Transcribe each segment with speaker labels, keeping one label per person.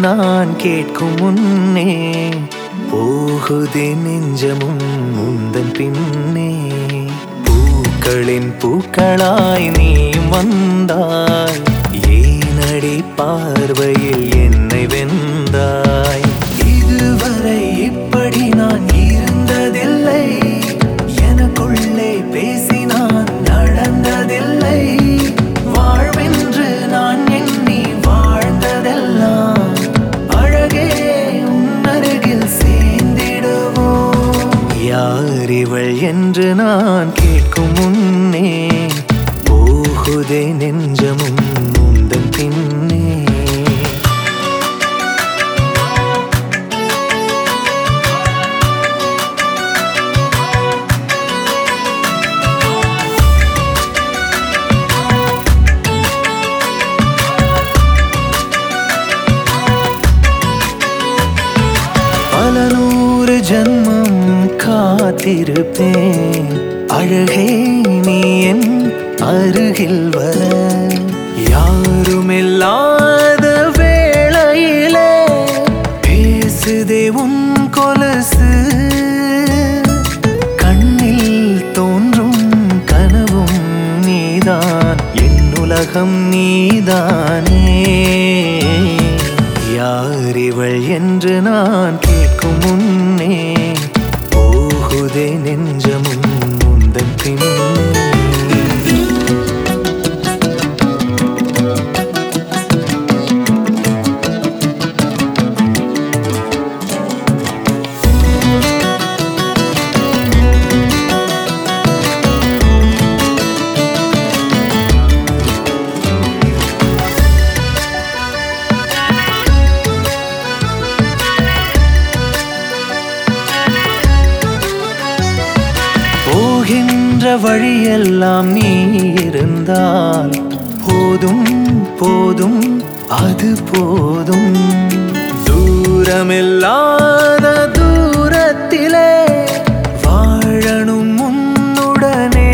Speaker 1: நான் கேட்கும் முன்னே போகுதே நெஞ்சமும் முந்தன் பின்னே பூக்களின் பூக்களாய் நீ வந்தாய் ஏனடி பார்வையில் என்னை வெந்தாய் இதுவரை இப்படி நான் இருந்ததில்லை எனக்குள்ளே பேசி நான் நடந்ததில்லை வாழ்வென்று நான் எண்ணி வாழ்ந்ததெல்லாம் அழகே உன்னருகில் சேர்ந்திடுவோம் யார் இவள் என்று நான் கேட்கும் முன்னே போகுதே நெஞ்சமும் முந்தன் பின்னே பல நூறு ஜன்மம் காத்திருப்பேன் அழகே நீ என் அருகில் வர யாருமில்லாத வேளையிலே பேசுதே உன் கொலுசு கண்ணில் தோன்றும் கனவும் நீதான் என் உலகம் நீதானே யார் இவள் என்று நான் கேட்கும் முன்னே போகுதே நெஞ்சமும் முந்தன் பின்னே போகின்ற வழியெல்லாம் நீ இருந்தால் போதும் போதும் அது போதும் தூரமில்லாத தூரத்திலே வாழணும் உன்னுடனே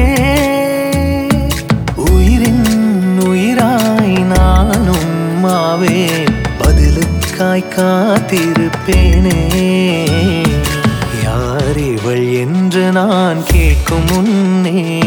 Speaker 1: உயிரின் உயிராய் நானும் மாவே பதிலுக்காய் காத்திருப்பேனே யார் இவள் என்று நான் கேட்கும் முன்னே